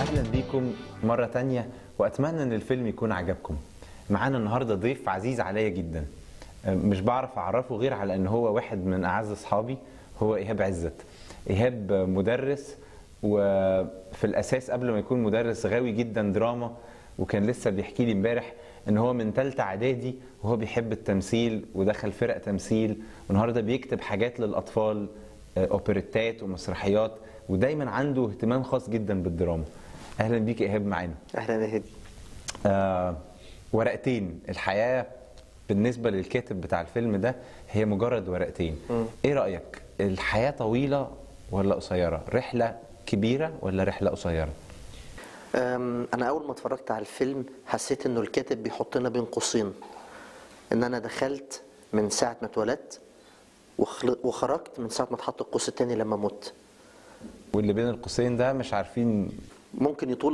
اهلا بيكم مره تانية واتمنى ان الفيلم يكون عجبكم معانا النهارده ضيف عزيز عليا جدا مش بعرف اعرفه غير على ان هو واحد من اعز اصحابي هو ايهاب عزت ايهاب مدرس وفي الاساس قبل ما يكون مدرس غاوي جدا دراما وكان لسه بيحكي لي امبارح ان هو من ثالثه اعدادي وهو بيحب التمثيل ودخل فرق تمثيل والنهارده بيكتب حاجات للاطفال اوبريتات ومسرحيات ودايما عنده اهتمام خاص جدا بالدراما اهلا بيك يا ايهاب معانا اهلا يا هدي آه ورقتين الحياه بالنسبه للكاتب بتاع الفيلم ده هي مجرد ورقتين مم. ايه رايك الحياه طويله ولا قصيره رحله كبيره ولا رحله قصيره أم، انا اول ما اتفرجت على الفيلم حسيت انه الكاتب بيحطنا بين قوسين ان انا دخلت من ساعه ما اتولدت وخل- وخرجت من ساعه ما اتحط القوس التاني لما مت واللي بين القوسين ده مش عارفين ممكن يطول